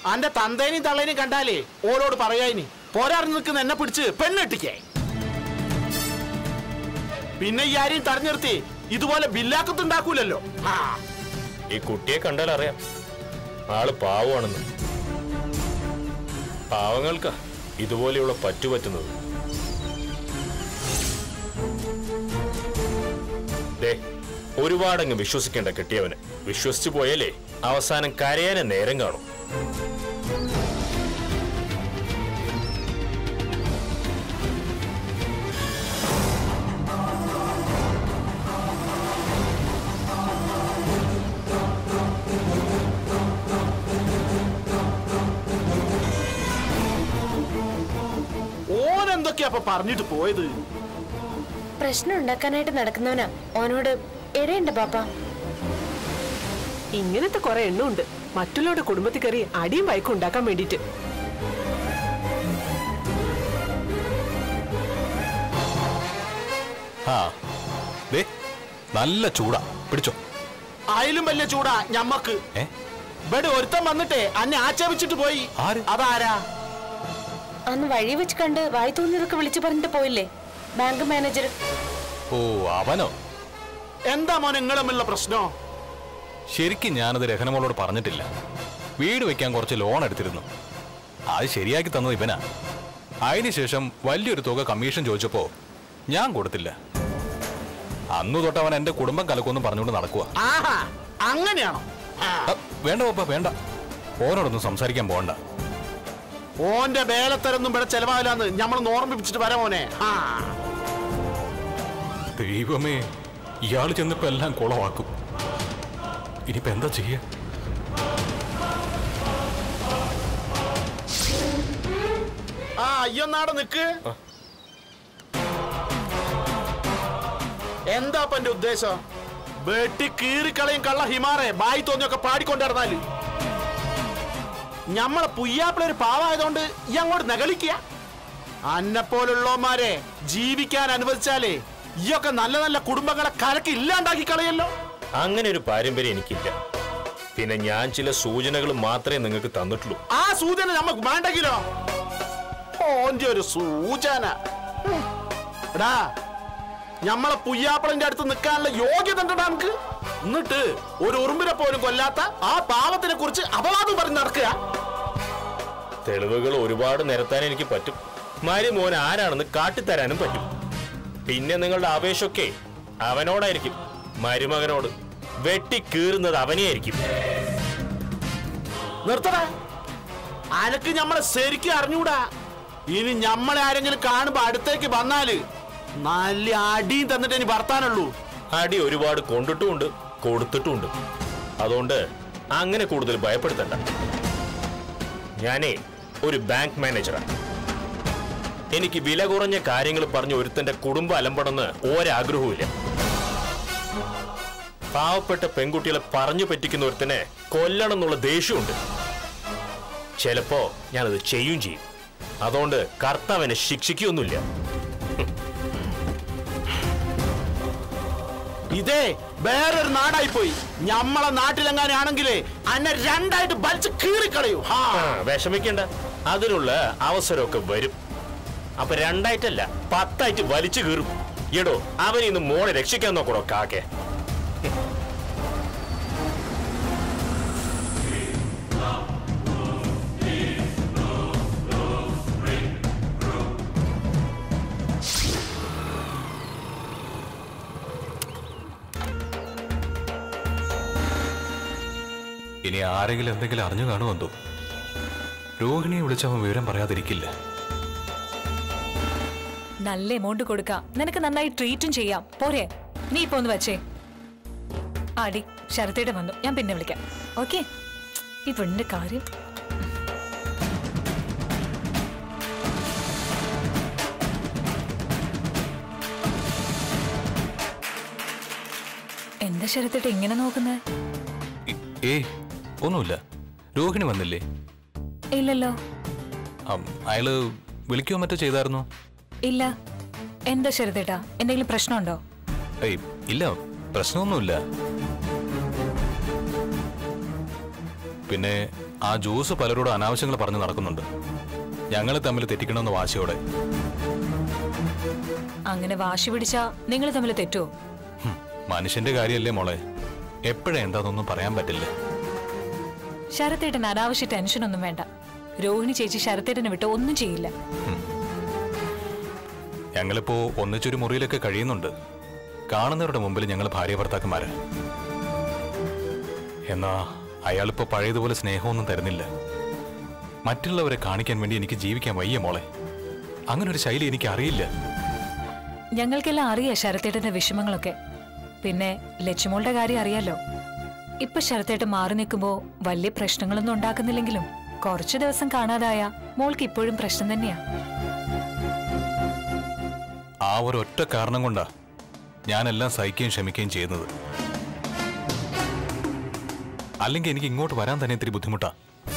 അന്റെ തന്തേനെയും തള്ളേനെയും കണ്ടാലേ ഓരോട് പറയാനി പോരാറിന് നിൽക്കുന്ന എന്നെ പിടിച്ച് പെണ്ണെട്ടിക്കേ പിന്നെ ഈ ആരെയും തടഞ്ഞു നിർത്തി ഇതുപോലെ ബില്ലാക്കത്തുണ്ടാക്കൂലല്ലോ ആ ഈ കുട്ടിയെ കണ്ടാൽ അറിയാം ആള് പാവമാണെന്ന് പാവങ്ങൾക്ക് ഇതുപോലെയുള്ള പറ്റുപറ്റുന്നത് ദേ ഒരുപാടങ്ങ് വിശ്വസിക്കേണ്ട കിട്ടിയവന് വിശ്വസിച്ചു പോയാലേ അവസാനം കരയാനെ നേരം കാണും ഓൻ എന്തൊക്കെയാ അപ്പൊ പറഞ്ഞിട്ട് പോയത് പ്രശ്നം ഉണ്ടാക്കാനായിട്ട് നടക്കുന്നവനാ ഓനോട് എഴയണ്ട പാപ്പ ഇങ്ങനത്തെ കുറെ എണ്ണമുണ്ട് മറ്റുള്ളവരുടെ കുടുംബത്തിൽ കയറി അടിയും വയക്കും ഉണ്ടാക്കാൻ വേണ്ടിട്ട് ആ ദേ നല്ല ചൂടാ പിടിച്ചോ അതിലും വലിയ ചൂടാ ഞമ്മക്ക് ഏ ഇവിടെ ഒരുത്തൻ വന്നിട്ടേ അന്നെ ആക്ഷേപിച്ചിട്ട് പോയി ആര്? അതാരാ അന്ന് വഴി വെച്ച് കണ്ട് വായി തോന്നിയതൊക്കെ വിളിച്ചു പറഞ്ഞിട്ട് പോയില്ലേ ബാങ്ക് മാനേജർ ഓ അവനോ എന്താ മോനെ നിങ്ങൾ തമ്മിലുള്ള പ്രശ്നോ ശരിക്കും ഞാനത് രഹനമോളോട് പറഞ്ഞിട്ടില്ല വീട് വെക്കാൻ കുറച്ച് ലോൺ എടുത്തിരുന്നു അത് ശരിയാക്കി തന്നത് ഇവനാ അതിനുശേഷം വലിയൊരു തുക കമ്മീഷൻ ചോദിച്ചപ്പോ ഞാൻ കൊടുത്തില്ല അന്നു തൊട്ട് അവൻ എന്റെ കുടുംബം കലക്കുമെന്ന് പറഞ്ഞുകൊണ്ട് നടക്കുക ആഹാ അങ്ങനെയാണോ ആ, വേണ്ട പപ്പ വേണ്ട ഓനോടൊന്നും സംസാരിക്കാൻ പോകണ്ട ഓന്റെ വേലത്തരൊന്നും ഇവിടെ ചെലവാകില്ലാന്ന് നമ്മൾ ഓർമ്മിപ്പിച്ചിട്ട് വരാം മോനെ ആ ദൈവമേ ഇയാൾ ചെന്നപ്പോ എല്ലാം കുളമാക്കും ഇനിയിപ്പോ എന്താ ചെയ്യാ ആ അയ്യൊന്നാടെ നിക്ക് എന്താ അപ്പൊ എന്റെ ഉദ്ദേശം വെട്ടി കീറിക്കളയും കള്ള ഹിമാറെ ബായി തോന്നിയൊക്കെ പാടിക്കൊണ്ടിരുന്നാല് ഞമ്മളെ പുയ്യാപ്പിള ഒരു പാവായതുകൊണ്ട് ഈ അങ്ങോട്ട് നകളിക്കുക അന്നെപ്പോലുള്ളവന്മാരെ ജീവിക്കാൻ അനുവദിച്ചാലേ ഈയൊക്കെ നല്ല നല്ല കുടുംബങ്ങളെ കലക്ക് ഇല്ലാണ്ടാക്കി കളയല്ലോ അങ്ങനെ ഒരു പാരമ്പര്യം എനിക്കില്ല പിന്നെ ഞാൻ ചില സൂചനകൾ മാത്രമേ നിങ്ങൾക്ക് തന്നിട്ടുള്ളൂ ആ സൂചന നമുക്ക് വേണ്ടെങ്കിലോ ഓന്റെ ഒരു സൂചന ഉം. എടാ ഞമ്മളെ പുയ്യാപ്പളിന്റെ അടുത്ത് നിൽക്കാനുള്ള യോഗ്യത ഉണ്ടടാ നമുക്ക് എന്നിട്ട് ഒരു ഉറുമ്പിനെ പോലും കൊല്ലാത്ത ആ പാവത്തിനെ കുറിച്ച് അപവാദം പറഞ്ഞ് നടക്കുക തെളിവുകൾ ഒരുപാട് നിരത്താൻ എനിക്ക് പറ്റും മാരി മോൻ ആരാണെന്ന് കാട്ടിത്തരാനും പറ്റും പിന്നെ നിങ്ങളുടെ ആവേശമൊക്കെ അവനോടായിരിക്കും മരുമകനോട് വെട്ടി കീറുന്നത് അവനെയായിരിക്കും നിർത്തടാ അനക്ക് ഞമ്മളെ ശരിക്കും അറിഞ്ഞൂടാ ഇനി ഞമ്മളെ ആരെങ്കിലും കാണുമ്പോ അടുത്തേക്ക് വന്നാല് നല്ല അടിയും തന്നിട്ട് ഇനി വർത്താനുള്ളൂ അടി ഒരുപാട് കൊണ്ടിട്ടുമുണ്ട് കൊടുത്തിട്ടുമുണ്ട് അതുകൊണ്ട് അങ്ങനെ കൂടുതൽ ഭയപ്പെടുത്തണ്ട ഞാനേ ഒരു ബാങ്ക് മാനേജറാണ് എനിക്ക് വില കുറഞ്ഞ കാര്യങ്ങൾ പറഞ്ഞ് ഒരുത്തന്റെ കുടുംബം അലമ്പണമെന്ന് ഒരാഗ്രഹവുമില്ല പാവപ്പെട്ട പെൺകുട്ടികളെ പറഞ്ഞു പറ്റിക്കുന്ന ഒരുത്തനെ കൊല്ലണം എന്നുള്ള ദേഷ്യമുണ്ട് ചിലപ്പോ ഞാനത് ചെയ്യും ചെയ്യും അതുകൊണ്ട് കർത്താവിനെ ശിക്ഷിക്കുകയൊന്നുമില്ല ഇതേ വേറൊരു നാടായി പോയി ഞമ്മളെ നാട്ടിലെങ്ങാനാണെങ്കിലേ അന്നെ രണ്ടായിട്ട് വലിച്ച് കീറിക്കളയൂ ഹാ ആ, വിഷമിക്കണ്ട അതിനുള്ള അവസരമൊക്കെ വരും അപ്പൊ രണ്ടായിട്ടല്ല പത്തായിട്ട് വലിച്ചു കീറും എടോ അവനെ ഇന്ന് മോളെ രക്ഷിക്കാൻ നോക്കണോ കാക്കെ ഇനി ആരെങ്കിലും എന്തെങ്കിലും അറിഞ്ഞു കാണുമെന്തോ രോഹിണിയെ വിളിച്ചവൻ വിവരം പറയാതിരിക്കില്ല നല്ല എമൗണ്ട് കൊടുക്കാം നിനക്ക് നന്നായി ട്രീറ്റും ചെയ്യാം പോരെ നീ ഇപ്പൊ ഒന്ന് വെച്ചേ ആടി ശരത്തേടെ വന്നു ഞാൻ പിന്നെ വിളിക്കാം ഓക്കെ ഈ പെണ്ണിന്റെ കാര്യം എന്താ ശരത്തേട്ട ഇങ്ങനെ നോക്കുന്നത് ഇ- ഏയ് ഒന്നുമില്ല രോഹിണി വന്നില്ലേ ഇല്ലല്ലോ അം, അയാള് വിളിക്കുകയോ മറ്റോ ചെയ്തായിരുന്നോ ഇല്ല എന്താ ശരത്തേട്ടാ എന്തെങ്കിലും പ്രശ്നമുണ്ടോ ഏയ് ഇല്ല പ്രശ്നമൊന്നുമില്ല പിന്നെ ആ ജ്യൂസ് പലരോടും അനാവശ്യങ്ങൾ പറഞ്ഞു നടക്കുന്നുണ്ട് ഞങ്ങൾ തമ്മിൽ തെറ്റിക്കണമെന്ന് വാശിയോടെ അങ്ങനെ വാശി പിടിച്ചാ നിങ്ങൾ തമ്മിൽ തെറ്റുമോ ഹും, മനുഷ്യന്റെ കാര്യമല്ലേ മോളെ എപ്പോഴേ എന്താണെന്നൊന്നും പറയാൻ പറ്റില്ല ശരത്തേട്ടൻ അനാവശ്യ ടെൻഷനൊന്നും വേണ്ട രോഹിണി ചേച്ചി ശരത്തേട്ടനെ വിട്ട് ഒന്നും ചെയ്യില്ല ഞങ്ങളിപ്പോ ഒന്നിച്ചൊരു മുറിയിലൊക്കെ കഴിയുന്നുണ്ട് കാണുന്നവരുടെ മുമ്പിൽ ഞങ്ങൾ ഭാര്യ ഭർത്താക്കന്മാര് എന്നാ അയാളിപ്പോ പഴയതുപോലെ സ്നേഹമൊന്നും തരുന്നില്ല മറ്റുള്ളവരെ കാണിക്കാൻ വേണ്ടി എനിക്ക് ജീവിക്കാൻ വയ്യ മോളെ അങ്ങനെ ഒരു ശൈലി എനിക്ക് അറിയില്ല ഞങ്ങൾക്കെല്ലാം അറിയാം ശരത്തേട്ടന്റെ വിഷമങ്ങളൊക്കെ പിന്നെ ലക്ഷ്മോളുടെ കാര്യം അറിയാലോ ഇപ്പൊ ശരത്തേട്ടൻ മാറി നിൽക്കുമ്പോ വലിയ പ്രശ്നങ്ങളൊന്നും ഉണ്ടാക്കുന്നില്ലെങ്കിലും കുറച്ചു ദിവസം കാണാതായ മോൾക്ക് ഇപ്പോഴും പ്രശ്നം തന്നെയാ ആ ഒരൊറ്റ കാരണം കൊണ്ടാ ഞാനെല്ലാം സഹിക്കുകയും ക്ഷമിക്കുകയും ചെയ്യുന്നത് അല്ലെങ്കിൽ എനിക്ക് ഇങ്ങോട്ട് വരാൻ തന്നെ ഇത്തിരി ബുദ്ധിമുട്ടാ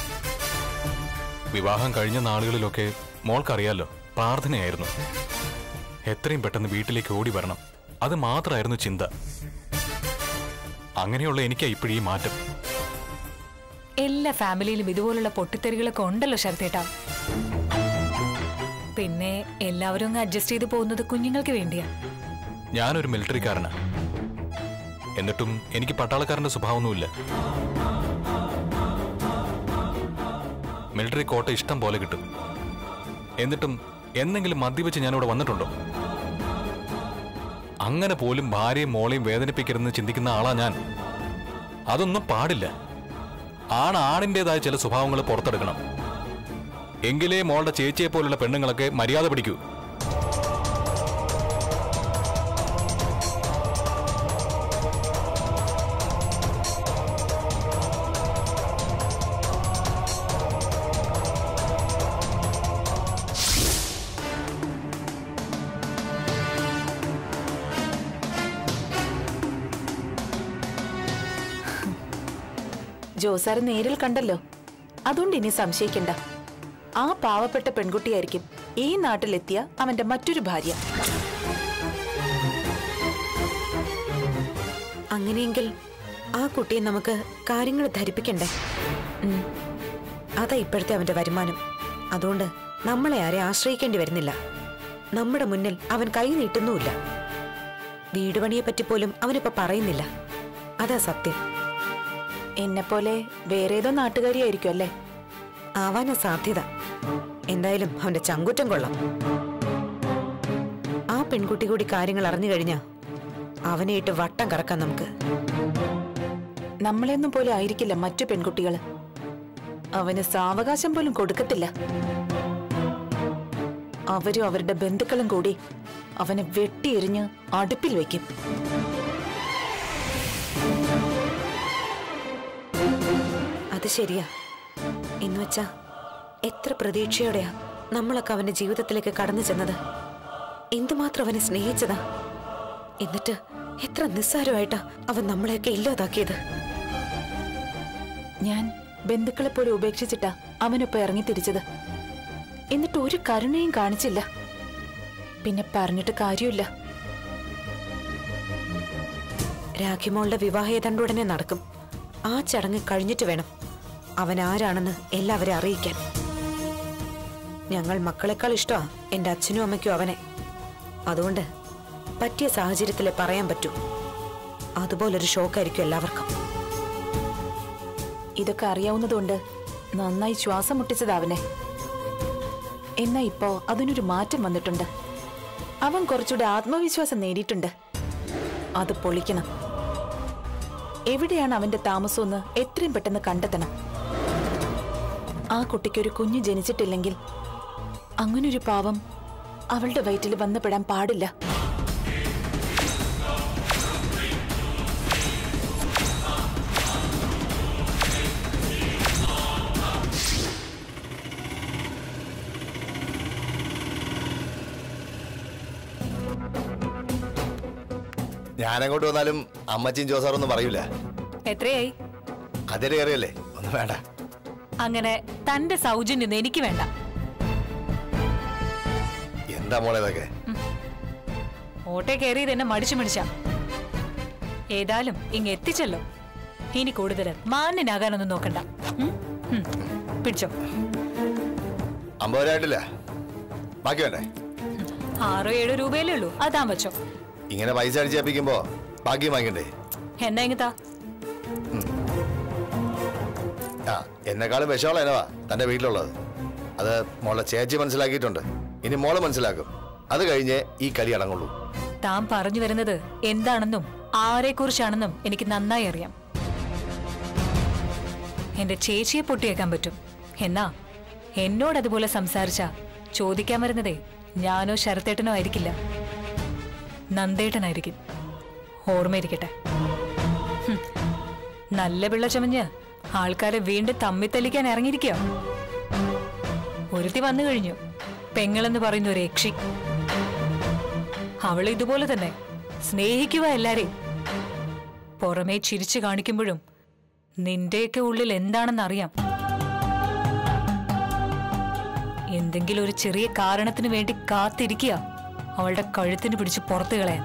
വിവാഹം കഴിഞ്ഞ നാളുകളിലൊക്കെ മോൾക്കറിയാലോ പ്രാർത്ഥനയായിരുന്നു എത്രയും പെട്ടെന്ന് വീട്ടിലേക്ക് ഓടി വരണം അത് മാത്രമായിരുന്നു ചിന്ത അങ്ങനെയുള്ള എനിക്കാ ഇപ്പോഴീ മാറ്റം എല്ലാ ഫാമിലിയിലും ഇതുപോലുള്ള പൊട്ടിത്തെറികളൊക്കെ ഉണ്ടല്ലോ ശരത്തേട്ടാ പിന്നെ എല്ലാവരും അങ്ങ് അഡ്ജസ്റ്റ് ചെയ്ത് പോകുന്നത് കുഞ്ഞുങ്ങൾക്ക് വേണ്ടിയാ ഞാനൊരു മിലിറ്ററിക്കാരനാ എന്നിട്ടും എനിക്ക് പട്ടാളക്കാരന്റെ സ്വഭാവമൊന്നുമില്ല മിലിറ്ററി കോട്ട ഇഷ്ടം പോലെ കിട്ടും എന്നിട്ടും എന്തെങ്കിലും മദ്യവെച്ച് ഞാനിവിടെ വന്നിട്ടുണ്ടോ അങ്ങനെ പോലും ഭാര്യയും മോളെയും വേദനിപ്പിക്കരുതെന്ന് ചിന്തിക്കുന്ന ആളാ ഞാൻ അതൊന്നും പാടില്ല ആണ് ആണിൻ്റെതായ ചില സ്വഭാവങ്ങൾ പുറത്തെടുക്കണം എങ്കിലേ മോളുടെ ചേച്ചിയെ പോലുള്ള പെണ്ണുങ്ങളൊക്കെ മര്യാദ പിടിക്കൂ ജോസാറ് നേരിൽ കണ്ടല്ലോ അതുകൊണ്ട് ഇനി സംശയിക്കണ്ട ആ പാവപ്പെട്ട പെൺകുട്ടിയായിരിക്കും ഈ നാട്ടിലെത്തിയ അവന്റെ മറ്റൊരു ഭാര്യ അങ്ങനെയെങ്കിൽ ആ കുട്ടിയെ നമുക്ക് കാര്യങ്ങൾ ധരിപ്പിക്കണ്ടേ ഉം. അതാ ഇപ്പോഴത്തെ അവന്റെ വരുമാനം അതുകൊണ്ട് നമ്മളെ ആരെ ആശ്രയിക്കേണ്ടി വരുന്നില്ല നമ്മുടെ മുന്നിൽ അവൻ കൈ നീട്ടുന്നുമില്ല വീട് പണിയെ പറ്റി പോലും അവനിപ്പോ പറയുന്നില്ല അതാ സത്യം എന്നെപ്പോലെ വേറെ ഏതോ നാട്ടുകാരിയായിരിക്കും അല്ലേ ആവാനാ സാധ്യത എന്തായാലും അവന്റെ ചങ്കുറ്റം കൊള്ളാം ആ പെൺകുട്ടി കൂടി കാര്യങ്ങൾ അറിഞ്ഞു കഴിഞ്ഞാ അവനെ ഇട്ട് വട്ടം കറക്കാം നമുക്ക് നമ്മളെയൊന്നും പോലെ ആയിരിക്കില്ല മറ്റു പെൺകുട്ടികള് അവന് സാവകാശം പോലും കൊടുക്കത്തില്ല അവരും അവരുടെ ബന്ധുക്കളും കൂടി അവനെ വെട്ടിയെറിഞ്ഞ് അടുപ്പിൽ വെക്കും അത് ശരിയാ എന്ന് വെച്ചാ എത്ര പ്രതീക്ഷയോടെയാ നമ്മളൊക്കെ അവന്റെ ജീവിതത്തിലേക്ക് കടന്നു ചെന്നത് എന്തുമാത്രം അവനെ സ്നേഹിച്ചതാ എന്നിട്ട് എത്ര നിസ്സാരമായിട്ടാ അവൻ നമ്മളെയൊക്കെ ഇല്ലാതാക്കിയത് ഞാൻ ബന്ധുക്കളെ പോലെ ഉപേക്ഷിച്ചിട്ടാ അവനൊപ്പം ഇറങ്ങി തിരിച്ചത് എന്നിട്ട് ഒരു കരുണയും കാണിച്ചില്ല പിന്നെ പറഞ്ഞിട്ട് കാര്യമില്ല രാഖിമോളുടെ വിവാഹേതണ്ട് ഉടനെ നടക്കും ആ ചടങ്ങ് കഴിഞ്ഞിട്ട് വേണം അവൻ ആരാണെന്ന് എല്ലാവരെയും അറിയിക്കാൻ ഞങ്ങൾ മക്കളെക്കാൾ ഇഷ്ടമാ എന്റെ അച്ഛനും അമ്മയ്ക്കും അവനെ അതുകൊണ്ട് പറ്റിയ സാഹചര്യത്തിലെ പറയാൻ പറ്റൂ അതുപോലൊരു ഷോക്കായിരിക്കും എല്ലാവർക്കും ഇതൊക്കെ അറിയാവുന്നതുകൊണ്ട് നന്നായി ശ്വാസം മുട്ടിച്ചത് അവനെ എന്നാ ഇപ്പോ അതിനൊരു മാറ്റം വന്നിട്ടുണ്ട് അവൻ കുറച്ചുകൂടെ ആത്മവിശ്വാസം നേടിയിട്ടുണ്ട് അത് പൊളിക്കണം എവിടെയാണ് അവന്റെ താമസമെന്ന് എത്രയും പെട്ടെന്ന് കണ്ടെത്തണം ആ കുട്ടിക്കൊരു കുഞ്ഞ് ജനിച്ചിട്ടില്ലെങ്കിൽ അങ്ങനൊരു പാവം അവളുടെ വയറ്റിൽ വന്നുപെടാൻ പാടില്ല ഞാനങ്ങോട്ട് വന്നാലും അമ്മച്ചിയും ജോസാറൊന്നും പറയൂല എത്രയായി അതിൽ കയറിയല്ലേ ഒന്നും വേണ്ട അങ്ങനെ തന്റെ സൗജന്യം എനിക്ക് വേണ്ട എന്താ മോളെ ഇതൊക്കെ ഓട്ടെ കയറിയത് എന്നെ മടിച്ചു മിടിച്ച ഏതായാലും ഇങ് എത്തിച്ചല്ലോ ഇനി കൂടുതൽ മാന്യനാകാനൊന്നും നോക്കണ്ട ഉം? ഉം. പിടിച്ചോ അമ്പത് രൂപയായിട്ടില്ല ബാക്കി വേണ്ടേ ആറോ ഏഴോ രൂപയല്ലേ ഉള്ളൂ അതാ വെച്ചോ ഇങ്ങനെ പൈസ അടിച്ചേപ്പിക്കുമ്പോ ബാക്കി വാങ്ങിക്കണ്ടേ എന്നാ ഇങ്ങത്താ ആ എന്നെക്കാളും വിഷമുള്ള എന്നവാ തന്റെ വീട്ടിലുള്ളത് അത് മോളെ ചേച്ചി മനസ്സിലാക്കിയിട്ടുണ്ട് ഇനി മോള് മനസ്സിലാക്കും അത് കഴിഞ്ഞേ ഈ കളി അടങ്ങുള്ളൂ താൻ പറഞ്ഞു വരുന്നത് എന്താണെന്നും ആരെക്കുറിച്ചാണെന്നും എനിക്ക് നന്നായി അറിയാം എന്റെ ചേച്ചിയെ പൊട്ടിയേക്കാൻ പറ്റും എന്നാ എന്നോട് അതുപോലെ സംസാരിച്ച ചോദിക്കാൻ വരുന്നതേ ഞാനോ ശരത്തേട്ടനോ ആയിരിക്കില്ല നന്ദേട്ടനായിരിക്കും ഓർമ്മയിരിക്കട്ടെ ഹും. നല്ല പിള്ള ചമഞ്ഞ് ആൾക്കാരെ വീണ്ടും തമ്മിത്തല്ലിക്കാൻ ഇറങ്ങിയിരിക്കുക ഒരുത്തി വന്നു കഴിഞ്ഞു പെങ്ങളെന്ന് പറയുന്ന ഒരു യക്ഷി അവൾ ഇതുപോലെ തന്നെ സ്നേഹിക്കുക എല്ലാരെയും പുറമേ ചിരിച്ചു കാണിക്കുമ്പോഴും നിന്റെയൊക്കെ ഉള്ളിൽ എന്താണെന്ന് അറിയാം എന്തെങ്കിലും ഒരു ചെറിയ കാരണത്തിന് വേണ്ടി കാത്തിരിക്കുക അവളുടെ കഴുത്തിന് പിടിച്ച് പുറത്തു കളയാൻ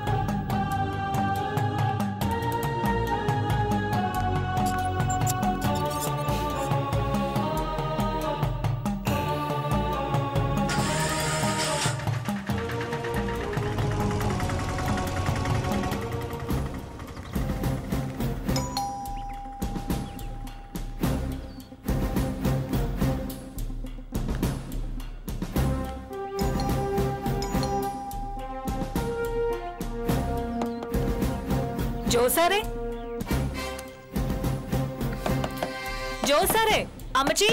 ജോസാറേ ജോസാറേ അമ്മച്ചി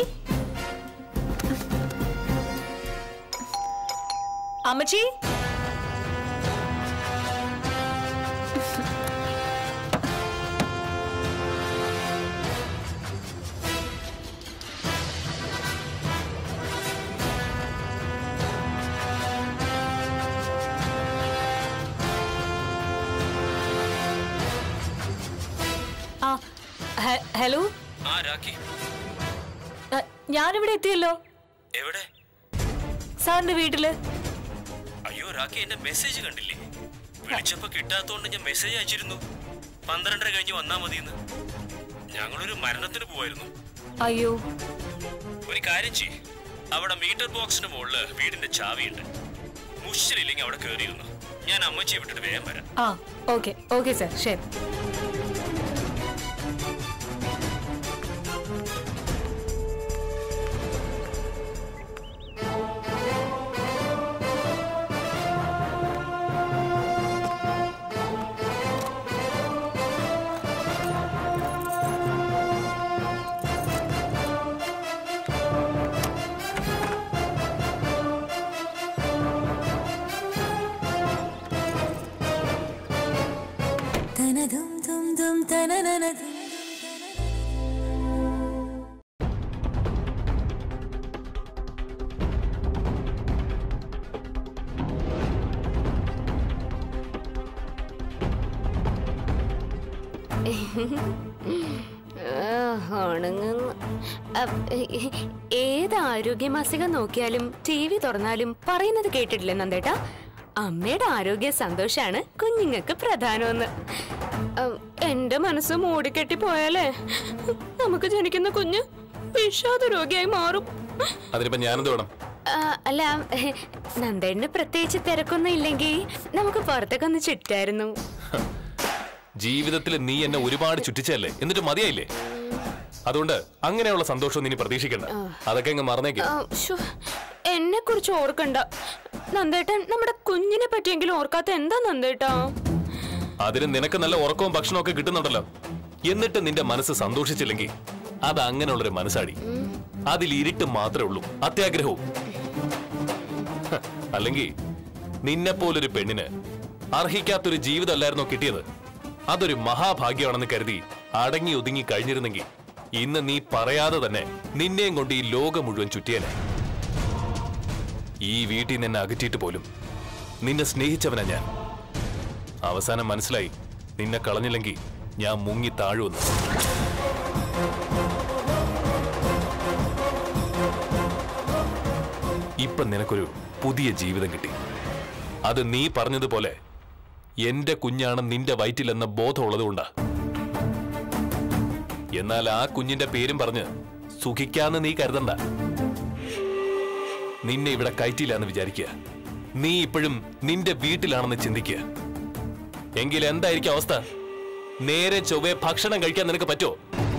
അമ്മച്ചി ആ ഹെ- ഹലോ ആ രാഖി ആ, ഞാനിവിടെ എത്തിയല്ലോ എവിടെ സാറിന്റെ വീട്ടില് അയ്യോ രാഖി എന്റെ മെസ്സേജ് കണ്ടില്ലേ വിളിച്ചപ്പോ കിട്ടാത്തോണ്ട് ഞാൻ മെസ്സേജ് അയച്ചിരുന്നു പന്ത്രണ്ടര കഴിഞ്ഞ് വന്നാ മതിയെന്ന് ഞങ്ങളൊരു മരണത്തിന് പോവായിരുന്നു അയ്യോ ഒരു കാര്യം ചെയ്യ് അവിടെ മീറ്റർ ബോക്സിന് മുകളില് വീടിന്റെ ചാവിയുണ്ട് മുഷിലില്ലെങ്കിൽ അവിടെ കയറിയിരുന്നു ഞാൻ അമ്മച്ചിയെ വിട്ടിട്ട് വേഗം വരാം ആ ഓക്കെ ഓക്കെ സാർ ശരി ഉണങ്ങുന്നു ഏത് ആരോഗ്യമാസിക നോക്കിയാലും ടി വി തുറന്നാലും പറയുന്നത് കേട്ടിട്ടില്ലേ നന്ദേട്ടാ അമ്മയുടെ ആരോഗ്യ സന്തോഷാണ് കുഞ്ഞുങ്ങൾക്ക് പ്രധാനമെന്ന് അഹ്, എന്റെ മനസ്സ് മൂടിക്കെട്ടി പോയാലേ നമുക്ക് ജനിക്കുന്ന കുഞ്ഞ് വിഷാദ രോഗിയായി മാറും അതിനിപ്പോ ഞാനെന്ത് വേണം ആ, അല്ല നന്ദേണ്ണന് പ്രത്യേകിച്ച് തിരക്കൊന്നും ഇല്ലെങ്കിൽ നമുക്ക് പുറത്തൊക്കെ ഒന്ന് ചുറ്റായിരുന്നു ജീവിതത്തിൽ നീ എന്നെ ഒരുപാട് ചുറ്റിച്ചല്ലേ എന്നിട്ട് മതിയായില്ലേ അതുകൊണ്ട് അങ്ങനെയുള്ള സന്തോഷം നീ പ്രതീക്ഷിക്കണ്ട അതൊക്കെ അങ്ങ് മറന്നേക്കും എന്നെ കുറിച്ച് ഓർക്കണ്ട നന്ദേട്ടൻ നമ്മുടെ കുഞ്ഞിനെ പറ്റിയെങ്കിലും ഓർക്കാത്ത എന്താ നന്ദേട്ടാ അതിന് നിനക്ക് നല്ല ഉറക്കവും ഭക്ഷണവും ഒക്കെ കിട്ടുന്നുണ്ടല്ലോ എന്നിട്ട് നിന്റെ മനസ്സ് സന്തോഷിച്ചില്ലെങ്കിൽ അത് അങ്ങനെയുള്ളൊരു മനസ്സാടി അതിൽ ഇരുട്ട് മാത്രമേ ഉള്ളൂ അത്യാഗ്രഹവും ഹ, അല്ലെങ്കിൽ നിന്നെ പോലൊരു പെണ്ണിന് അർഹിക്കാത്തൊരു ജീവിതമല്ലായിരുന്നോ കിട്ടിയത് അതൊരു മഹാഭാഗ്യമാണെന്ന് കരുതി അടങ്ങി ഒതുങ്ങി കഴിഞ്ഞിരുന്നെങ്കിൽ ഇന്ന് നീ പറയാതെ തന്നെ നിന്നെയും കൊണ്ട് ഈ ലോകം മുഴുവൻ ചുറ്റിയനെ ഈ വീട്ടിൽ നിന്ന് അകറ്റിയിട്ട് പോലും നിന്നെ സ്നേഹിച്ചവനാ ഞാൻ അവസാനം മനസ്സിലായി നിന്നെ കളഞ്ഞില്ലെങ്കിൽ ഞാൻ മുങ്ങി താഴുമെന്ന് ഇപ്പൊ നിനക്കൊരു പുതിയ ജീവിതം കിട്ടി അത് നീ പറഞ്ഞതുപോലെ എന്റെ കുഞ്ഞാണ് നിന്റെ വയറ്റിലെന്ന ബോധമുള്ളതുകൊണ്ടാ എന്നാൽ ആ കുഞ്ഞിന്റെ പേരും പറഞ്ഞ് സുഖിക്കാന്ന് നീ കരുതണ്ട നിന്നെ ഇവിടെ കയറ്റിയില്ലാന്ന് വിചാരിക്കുക നീ ഇപ്പോഴും നിന്റെ വീട്ടിലാണെന്ന് ചിന്തിക്കുക എങ്കിൽ എന്തായിരിക്കും അവസ്ഥ നേരെ ചൊവ്വെ ഭക്ഷണം കഴിക്കാൻ നിനക്ക് പറ്റുമോ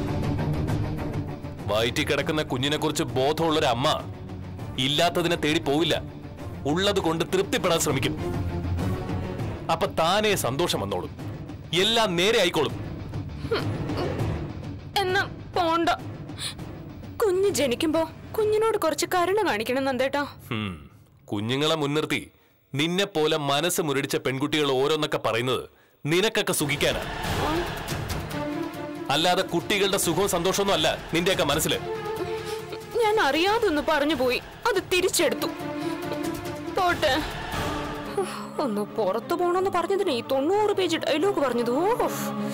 വയറ്റിൽ കിടക്കുന്ന കുഞ്ഞിനെ കുറിച്ച് ബോധമുള്ളൊരു അമ്മ ഇല്ലാത്തതിനെ തേടി പോവില്ല ഉള്ളത് കൊണ്ട് തൃപ്തിപ്പെടാൻ ശ്രമിക്കും അപ്പൊ താനേ സന്തോഷം വന്നോളും എല്ലാം നേരെ ആയിക്കോളും എന്നാ പോണ്ട കുഞ്ഞ് ജനിക്കുമ്പോ കുഞ്ഞിനോട് കുറച്ച് കരുണ കാണിക്കണം നന്ദേട്ടാ ഹും. കുഞ്ഞുങ്ങളെ മുൻനിർത്തി നിന്നെ പോലെ മനസ്സ് മുരടിച്ച പെൺകുട്ടികൾ ഓരോന്നൊക്കെ പറയുന്നത് നിനക്കൊക്കെ സുഖിക്കാനാ അല്ലാതെ കുട്ടികളുടെ സുഖവും സന്തോഷമൊന്നും അല്ല നിന്റെയൊക്കെ മനസ്സിൽ ഞാൻ അറിയാതെ ഒന്ന് പറഞ്ഞു പോയി അത് തിരിച്ചെടുത്തു പോട്ടെ ഒന്ന് പുറത്തു പോണെന്ന് പറഞ്ഞതിന് ഈ തൊണ്ണൂറ് പേജ് ഡയലോഗ് പറഞ്ഞത് ഓ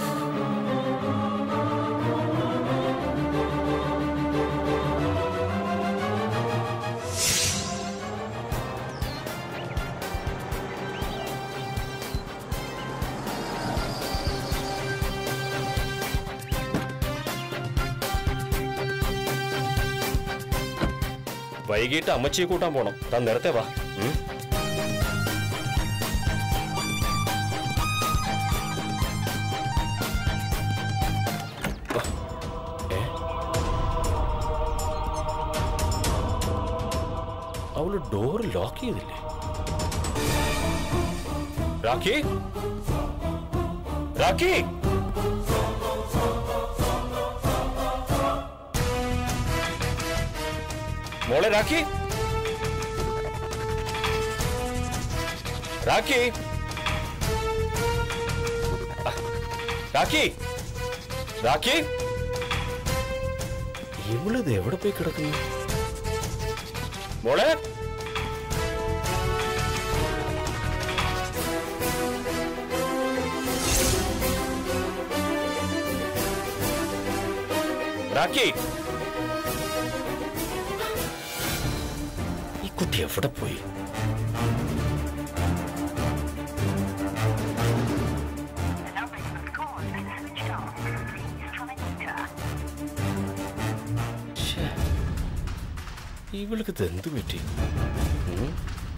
വൈകിട്ട് അമ്മച്ചിയെ കൂട്ടാൻ പോണം താൻ നേരത്തെ വാ ഉം. വാ. ഏ? അവള് ഡോർ ലോക്ക് ചെയ്തില്ലേ രാഖി രാഖി മോളെ രാഖി രാഖി ആ, രാഖി രാഖി ഇവളിത് എവിടെ പോയി കിടക്കുന്നു മോളെ രാഖി ഈ കുട്ടി എവിടെ പോയി ഛേ, ഇവൾക്ക് ഇത് എന്ത് പറ്റി ഉം?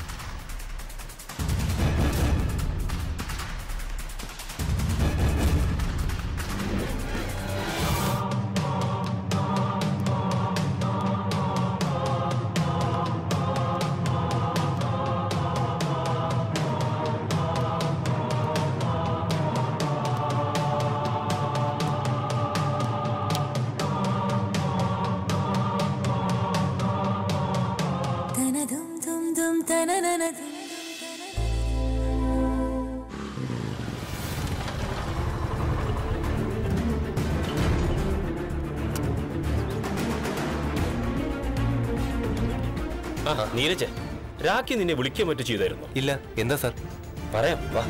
ആ നീരജ് രാഖി നിന്നെ വിളിക്കാൻ മറ്റു ചെയ്തായിരുന്നു ഇല്ല എന്താ സാർ പറയാം വാ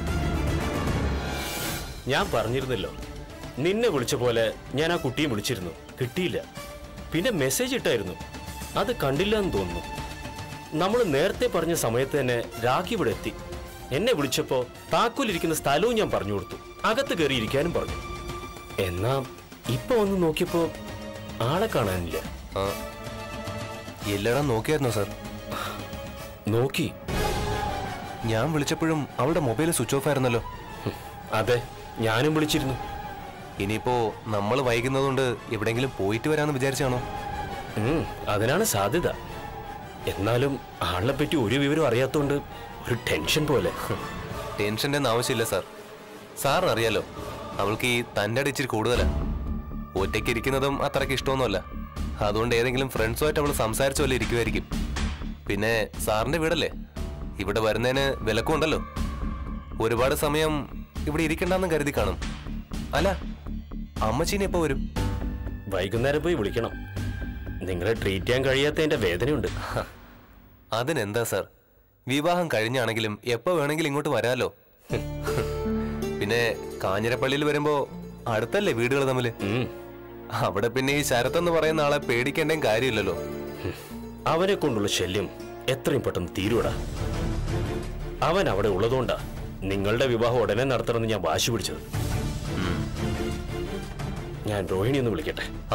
ഞാൻ പറഞ്ഞിരുന്നല്ലോ നിന്നെ വിളിച്ച പോലെ ഞാൻ ആ കുട്ടിയെ വിളിച്ചിരുന്നു കിട്ടിയില്ല പിന്നെ മെസ്സേജ് ഇട്ടായിരുന്നു അത് കണ്ടില്ല എന്ന് തോന്നുന്നു നമ്മൾ നേരത്തെ പറഞ്ഞ സമയത്ത് തന്നെ രാഖി ഇവിടെ എത്തി എന്നെ വിളിച്ചപ്പോ താക്കോലിരിക്കുന്ന സ്ഥലവും ഞാൻ പറഞ്ഞു കൊടുത്തു അകത്ത് കയറിയിരിക്കാനും പറഞ്ഞു എന്നാ ഇപ്പൊ വന്ന് നോക്കിയപ്പോ ആളെ കാണാനില്ല ആ എല്ലായിടം നോക്കിയായിരുന്നോ സാർ നോക്കി ഞാൻ വിളിച്ചപ്പോഴും അവളുടെ മൊബൈൽ സ്വിച്ച് ഓഫ് ആയിരുന്നല്ലോ അതെ ഞാനും വിളിച്ചിരുന്നു ഇനിയിപ്പോ നമ്മൾ വൈകുന്നതുകൊണ്ട് എവിടെയെങ്കിലും പോയിട്ട് വരാമെന്ന് വിചാരിച്ചാണോ ഉം, അതിനാണ് സാധ്യത എന്നാലും ആളിനെ പറ്റി ഒരു വിവരം അറിയാത്തോണ്ട് ഒരു ടെൻഷൻ പോലെ ടെൻഷൻ്റെ ഒന്നും ആവശ്യമില്ല സാർ സാറിന് അറിയാലോ അവൾക്ക് ഈ തൻ്റെ ഇച്ചിരി കൂടുതലാ ഒറ്റയ്ക്ക് ഇരിക്കുന്നതും അത്രയ്ക്ക് ഇഷ്ടമൊന്നുമല്ല അതുകൊണ്ട് ഏതെങ്കിലും ഫ്രണ്ട്സുമായിട്ട് അവൾ സംസാരിച്ച പോലെ ഇരിക്കുമായിരിക്കും പിന്നെ സാറിന്റെ വീടല്ലേ ഇവിടെ വരുന്നതിന് വിലക്കുണ്ടല്ലോ ഒരുപാട് സമയം ഇവിടെ ഇരിക്കണ്ടെന്ന് കരുതി കാണും അല്ല അമ്മച്ചീനെ എപ്പോ വരും വൈകുന്നേരം പോയി വിളിക്കണം നിങ്ങളെ ട്രീറ്റ് ചെയ്യാൻ കഴിയാത്തതിന്റെ വേദനയുണ്ട് അതിനെന്താ സാർ വിവാഹം കഴിഞ്ഞാണെങ്കിലും എപ്പോ വേണമെങ്കിലും ഇങ്ങോട്ട് വരാലോ പിന്നെ കാഞ്ഞിരപ്പള്ളിയിൽ വരുമ്പോ അടുത്തല്ലേ വീടുകൾ തമ്മില് ഉം, അവിടെ പിന്നെ ഈ ശരത്തെന്ന് പറയുന്ന ആളെ പേടിക്കേണ്ടേം കാര്യമില്ലല്ലോ അവനെ കൊണ്ടുള്ള ശല്യം എത്രയും പെട്ടെന്ന് തീരുവടാ അവൻ അവിടെ ഉള്ളതുകൊണ്ടാ നിങ്ങളുടെ വിവാഹം ഉടനെ നടത്തണമെന്ന് ഞാൻ വാശി പിടിച്ചത് ഞാൻ രോഹിണി ഒന്ന് വിളിക്കട്ടെ ആ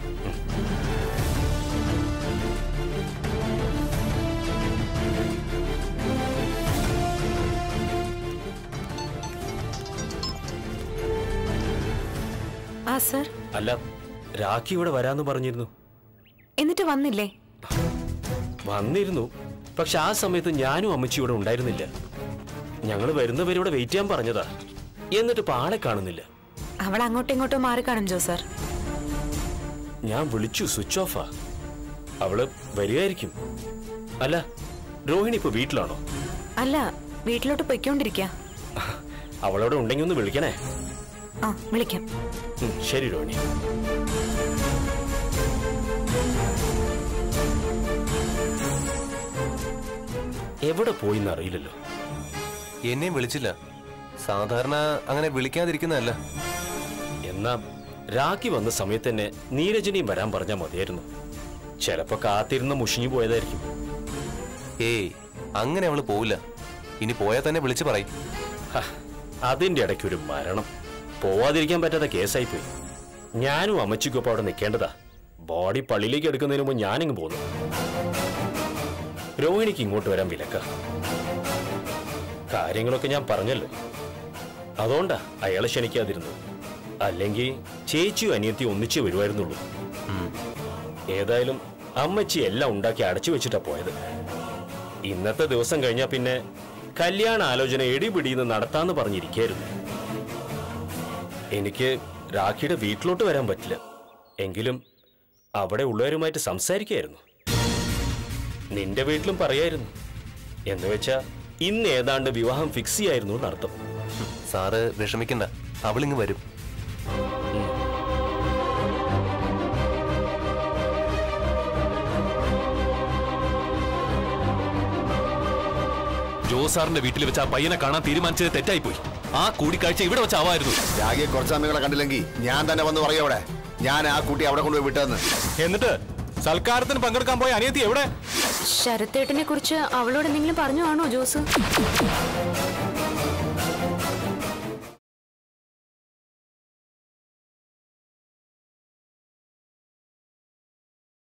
ആ സർ അല്ല രാഖി ഇവിടെ വരാന്ന് പറഞ്ഞിരുന്നു എന്നിട്ട് വന്നില്ലേ വന്നിരുന്നു പക്ഷെ ആ സമയത്ത് ഞാനും അമ്മച്ചി ഇവിടെ ഉണ്ടായിരുന്നില്ല ഞങ്ങൾ വരുന്നവരെ ഇവിടെ വെയിറ്റ് ചെയ്യാൻ പറഞ്ഞതാ എന്നിട്ട് ഇപ്പൊ ആളെ കാണുന്നില്ല അവൾ അങ്ങോട്ടും ഇങ്ങോട്ടും മാറി കാണും ജോ സർ ഞാൻ വിളിച്ചു സ്വിച്ച് ഓഫാ അവള് വരികയായിരിക്കും അല്ല രോഹിണി ഇപ്പൊ വീട്ടിലാണോ അല്ല വീട്ടിലോട്ട് പൊയ്ക്കൊണ്ടിരിക്ക അവളവിടെ ഉണ്ടെങ്കിൽ ഒന്ന് വിളിക്കണേ ആ വിളിക്കാം ഉം, ശരി രോഹിണി എവിടെ പോയിന്ന് അറിയില്ലല്ലോ എന്നെയും വിളിച്ചില്ല സാധാരണ അങ്ങനെ വിളിക്കാതിരിക്കുന്നതല്ല എന്നാ രാഖി വന്ന സമയത്ത് തന്നെ നീരജനെയും വരാൻ പറഞ്ഞാൽ മതിയായിരുന്നു ചിലപ്പോ കാത്തിരുന്ന് മുഷിഞ്ഞു പോയതായിരിക്കും ഏയ് അങ്ങനെ അവള് പോവില്ല ഇനി പോയാൽ തന്നെ വിളിച്ചു പറയും ഹ, അതിന്റെ ഇടയ്ക്ക് ഒരു മരണം പോവാതിരിക്കാൻ പറ്റാത്ത കേസായിപ്പോയി ഞാനും അമ്മച്ചിക്കൊപ്പം അവിടെ നിൽക്കേണ്ടതാ ബോഡി പള്ളിയിലേക്ക് എടുക്കുന്നതിന് മുമ്പ് ഞാനിങ്ങ് പോന്നു രോഹിണിക്ക് ഇങ്ങോട്ട് വരാൻ വിലക്ക കാര്യങ്ങളൊക്കെ ഞാൻ പറഞ്ഞല്ലോ അതുകൊണ്ടാ അയാളെ ക്ഷണിക്കാതിരുന്നത് അല്ലെങ്കിൽ ചേച്ചിയും അനിയത്തിയും ഒന്നിച്ചേ വരുമായിരുന്നുള്ളൂ ഏതായാലും അമ്മച്ചി എല്ലാം ഉണ്ടാക്കി അടച്ചു വെച്ചിട്ടാ പോയത് ഇന്നത്തെ ദിവസം കഴിഞ്ഞാ പിന്നെ കല്യാണ ആലോചന എടിപിടിന്ന് നടത്താന്ന് പറഞ്ഞിരിക്കായിരുന്നു എനിക്ക് രാഖിയുടെ വീട്ടിലോട്ട് വരാൻ പറ്റില്ല എങ്കിലും അവിടെ ഉള്ളവരുമായിട്ട് സംസാരിക്കായിരുന്നു നിന്റെ വീട്ടിലും പറയായിരുന്നു എന്ന് വെച്ചാ ഇന്ന് ഏതാണ്ട് വിവാഹം ഫിക്സ് ചെയ്യായിരുന്നു എന്നർത്ഥം സാറ് വിഷമിക്കണ്ട അവളിങ്ങ് വരും ജോസാറിന്റെ വീട്ടിൽ വെച്ച് ആ പയ്യനെ കാണാൻ തീരുമാനിച്ചത് തെറ്റായിപ്പോയി ആ കൂടിക്കാഴ്ച ഇവിടെ വെച്ച് ആവായിരുന്നു രാഗിയെ കുറച്ച് സമയങ്ങളെ കണ്ടില്ലെങ്കിൽ ഞാൻ തന്നെ വന്ന് പറയും അവിടെ ഞാൻ ആ കുട്ടി അവിടെ കൊണ്ടുപോയി വിട്ടതെന്ന് എന്നിട്ട് സൽക്കാരത്തിന് പങ്കെടുക്കാൻ പോയ അനിയത്തി എവിടെ ശരത്തേട്ടനെ കുറിച്ച് അവളോട് എന്തെങ്കിലും പറഞ്ഞു ആണോ ജോസ്